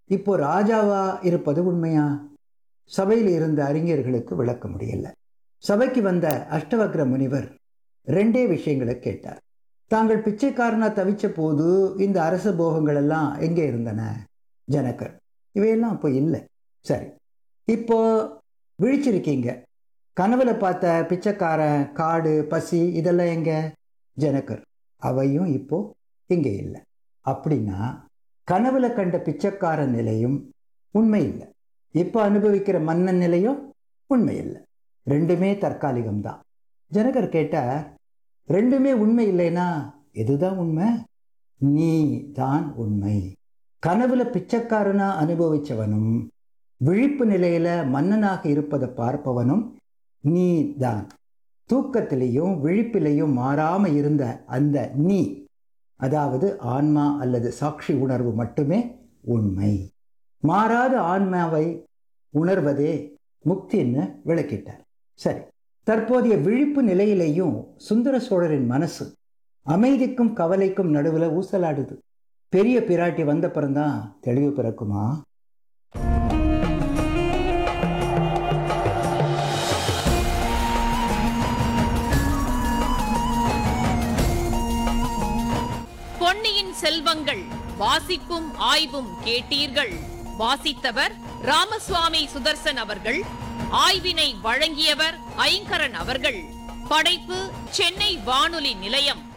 இப்போ ராஜாவா இருப்பது உண்மையா சபையில் இருந்த அறிஞர்களுக்கு விளக்க முடியல சபைக்கு வந்த அஷ்டவக்ர முனிவர் ரெண்டே விஷயங்களை கேட்டார் தாங்கள் பிச்சைக்காரனா தவிச்ச போது இந்த அரச போகங்கள் எல்லாம் எங்கே இருந்தன ஜனகர் இவையெல்லாம் அப்போ இல்லை சரி இப்போ விழிச்சிருக்கீங்க கனவுல பார்த்த பிச்சைக்காரன் காடு பசி இதெல்லாம் எங்க ஜனகர் அவையும் இப்போ இங்கே இல்லை அப்படின்னா கனவுல கண்ட பிச்சைக்கார நிலையும் உண்மை இல்லை இப்போ அனுபவிக்கிற மன்னன் நிலையும் உண்மை இல்லை ரெண்டுமே தற்காலிகம்தான் ஜனகர் கேட்டா ரெண்டுமே உண்மை இல்லைன்னா எதுதான் உண்மை நீ தான் உண்மை கனவுல பிச்சைக்காரனா அனுபவிச்சவனும் விழிப்பு நிலையில மன்னனாக இருப்பதை பார்ப்பவனும் நீ தான் தூக்கத்திலையும் விழிப்பிலையும் மாறாம இருந்த அந்த நீ அதாவது ஆன்மா அல்லது சாட்சி உணர்வு மட்டுமே உண்மை மாறாத ஆன்மாவை உணர்வதே முக்தின்னு விளக்கிட்டார் சரி தற்போதைய விழிப்பு நிலையிலேயும் சுந்தர சோழரின் மனசு அமைதிக்கும் கவலைக்கும் நடுவில் ஊசலாடுது பெரிய பிராட்டி வந்த பிறந்தான் தெளிவு பிறக்குமா பொன்னியின் செல்வங்கள் வாசிப்பும் ஆய்வும் கேட்டீர்கள் வாசித்தவர் ராமசுவாமி சுதர்சன் அவர்கள் ஆய்வினை வழங்கியவர் ஐங்கரன் அவர்கள் படைப்பு சென்னை வானொலி நிலையம்